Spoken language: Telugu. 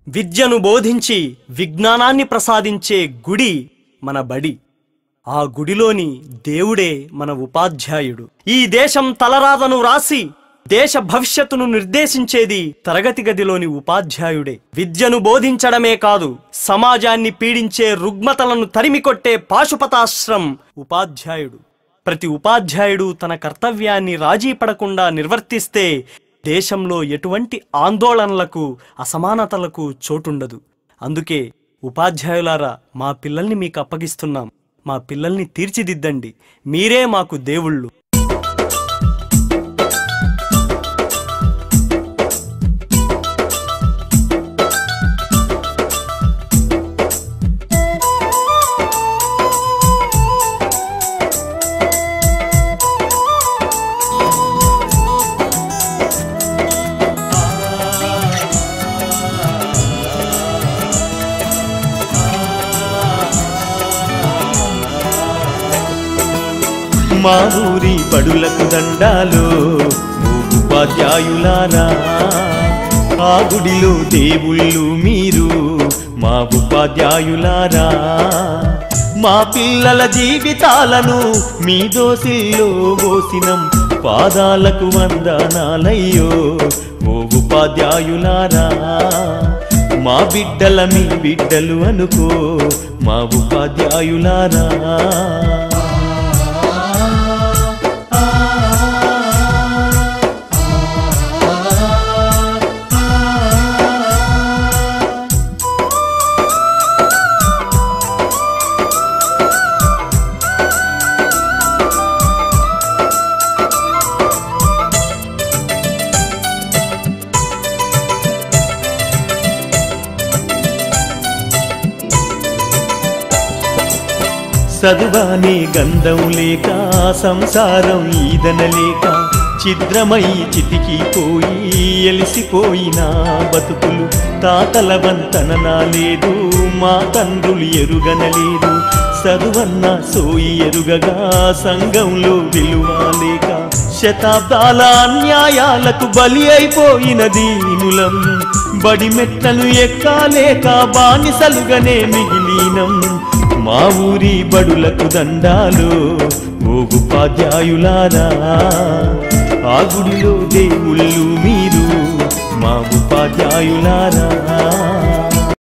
విద్యను బోధించి విజ్ఞానాన్ని ప్రసాదించే గుడి మన బడి ఆ గుడిలోని దేవుడే మన ఉపాధ్యాయుడు ఈ దేశం తలరాతను రాసి దేశ భవిష్యత్తును నిర్దేశించేది తరగతి గదిలోని ఉపాధ్యాయుడే విద్యను బోధించడమే కాదు సమాజాన్ని పీడించే రుగ్మతలను తరిమికొట్టే పాశుపతాశ్రం ఉపాధ్యాయుడు ప్రతి ఉపాధ్యాయుడు తన కర్తవ్యాన్ని రాజీ పడకుండా నిర్వర్తిస్తే దేశంలో ఎటువంటి ఆందోళనలకు అసమానతలకు చోటుండదు అందుకే ఉపాధ్యాయులారా మా పిల్లల్ని మీకు అప్పగిస్తున్నాం మా పిల్లల్ని తీర్చిదిద్దండి మీరే మాకు దేవుళ్ళు మా ఊరి బడులకు దండాలు ఓ ఉపాధ్యాయులారా ఆ గుడిలో దేవుళ్ళు మీరు మా ఉపాధ్యాయులారా మా పిల్లల జీవితాలను మీ దోసిల్లో పోసినం పాదాలకు వందనాలయ్యో ఓ ఉపాధ్యాయులారా మా బిడ్డల మీ బిడ్డలు అనుకో మా ఉపాధ్యాయులారా చదువానే గంధం లేక సంసారం ఈదనలేక ఛిద్రమై చితికిపోయి ఎలిసిపోయిన బతుకులు తాతల వంతన లేదు మా తండ్రులు ఎరుగనలేదు చదువన్న సోయి ఎరుగగా సంఘంలో విలువ లేక శతాబ్దాల అన్యాయాలకు బలి అయిపోయిన దీనులం బడి మెట్టలు ఎక్కాలేక బానిసలుగానే మిగిలినం మా ఊరి బడులకు దండాలు ఓ ఉపాధ్యాయులారా ఆ గుడిలో దేవుళ్ళు మీరు మా ఉపాధ్యాయులారా